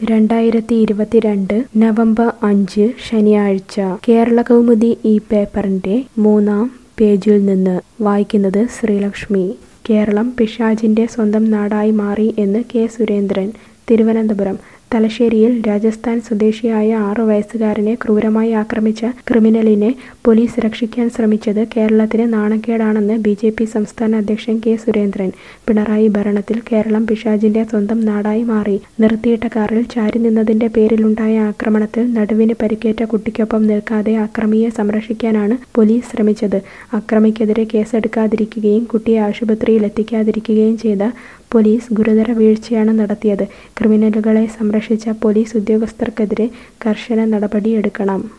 രണ്ടായിരത്തി ഇരുപത്തിരണ്ട് നവംബർ അഞ്ച് ശനിയാഴ്ച കേരളകൗമുദി ഈ പേപ്പറിന്റെ മൂന്നാം പേജിൽ നിന്ന് വായിക്കുന്നത് ശ്രീലക്ഷ്മി കേരളം പിശാചിന്റെ സ്വന്തം നാടായി മാറി എന്ന് കെ സുരേന്ദ്രൻ തിരുവനന്തപുരം തലശ്ശേരിയിൽ രാജസ്ഥാൻ സ്വദേശിയായ ആറു വയസ്സുകാരനെ ക്രൂരമായി ആക്രമിച്ച ക്രിമിനലിനെ പോലീസ് രക്ഷിക്കാൻ ശ്രമിച്ചത് കേരളത്തിന് നാണക്കേടാണെന്ന് ബി ജെ പി സംസ്ഥാന അധ്യക്ഷൻ കെ സുരേന്ദ്രൻ പിണറായി ഭരണത്തിൽ കേരളം പിശാചിന്റെ സ്വന്തം നാടായി മാറി നിർത്തിയിട്ട കാറിൽ ചാരി നിന്നതിന്റെ പേരിലുണ്ടായ ആക്രമണത്തിൽ നടുവിന് പരിക്കേറ്റ കുട്ടിക്കൊപ്പം നിൽക്കാതെ അക്രമിയെ സംരക്ഷിക്കാനാണ് പോലീസ് ശ്രമിച്ചത് അക്രമിക്കെതിരെ കേസെടുക്കാതിരിക്കുകയും കുട്ടിയെ ആശുപത്രിയിൽ എത്തിക്കാതിരിക്കുകയും ചെയ്ത പോലീസ് ഗുരുതര വീഴ്ചയാണ് നടത്തിയത് ക്രിമിനലുകളെ സംരക്ഷിച്ച പോലീസ് ഉദ്യോഗസ്ഥർക്കെതിരെ കർശന നടപടിയെടുക്കണം